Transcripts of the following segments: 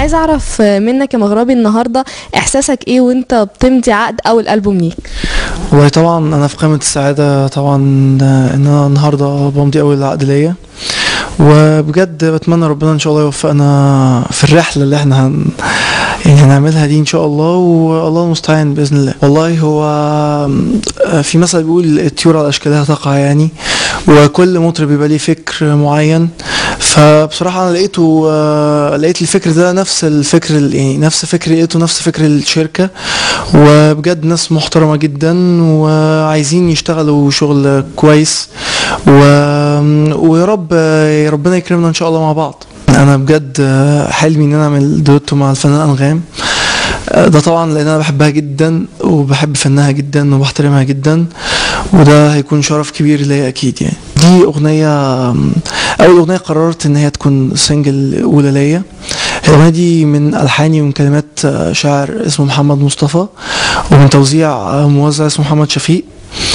عايزه اعرف منك يا مغربي النهارده احساسك ايه وانت بتمضي عقد اول البوم ليك والله طبعا انا في قمه السعاده طبعا ان انا النهارده بمضي اول عقد ليا وبجد بتمنى ربنا ان شاء الله يوفقنا في الرحله اللي احنا هن يعني هنعملها دي ان شاء الله والله المستعان باذن الله والله هو في مثل بيقول الطيور على اشكالها تقع يعني وكل مطرب بيبقى ليه فكر معين فبصراحه انا لقيته لقيت الفكر ده نفس الفكر يعني نفس فكر لقيته نفس فكر الشركه وبجد ناس محترمه جدا وعايزين يشتغلوا شغل كويس و... ويا رب ربنا يكرمنا ان شاء الله مع بعض انا بجد حلمي ان انا اعمل دويتو مع الفنان انغام ده طبعا لان انا بحبها جدا وبحب فنها جدا وبحترمها جدا وده هيكون شرف كبير ليا اكيد يعني دي اغنيه اول اغنيه قررت ان هي تكون سنجل اولى ليا الاغنيه دي من الحاني ومن كلمات شاعر اسمه محمد مصطفى ومن توزيع موزع اسمه محمد شفيق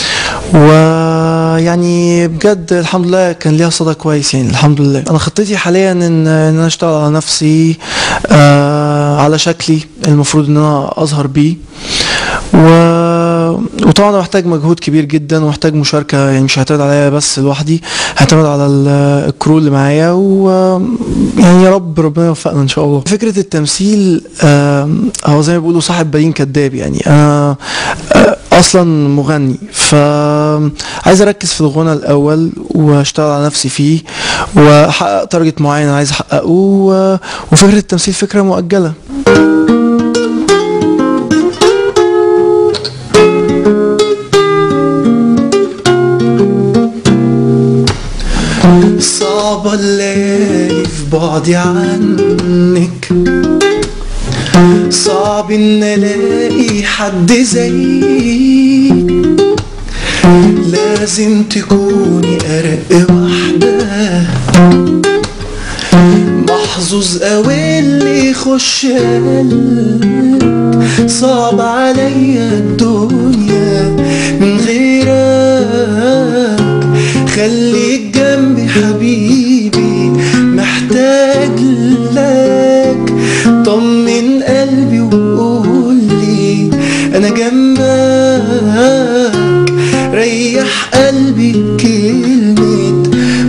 ويعني بجد الحمد لله كان ليها صدى كويس يعني الحمد لله انا خطتي حاليا ان ان انا اشتغل على نفسي آه على شكلي المفروض ان انا اظهر بيه و... وطبعا انا محتاج مجهود كبير جدا ومحتاج مشاركه يعني مش هعتمد عليا بس لوحدي هعتمد على الكرو اللي معايا و يعني يا رب ربنا يوفقنا ان شاء الله فكره التمثيل آه هو زي ما بيقولوا صاحب بالين كداب يعني انا آه اصلا مغني ف عايز اركز في الغنى الاول واشتغل على نفسي فيه واحقق تارجت معين عايز احققه و... وفكره التمثيل فكره مؤجله صعبة الليالي في بعدي عنك صعب ان الاقي حد زيك لازم تكوني ارق واحدة محظوظ اوي اللي يخش قلبك صعب عليا الدنيا من غيرك خليك جنبي حبيبي محتاج لك طمن قلبي وقول لي انا جنبك ريح قلبي بكلمة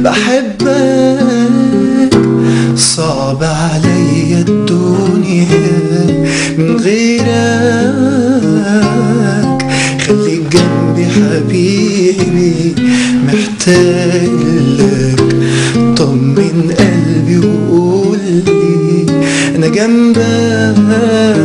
بحبك صعب عليا الدنيا من غيرك خليك جنبي حبيبي محتاج لك طمن قلبي وقول لي انا جنبك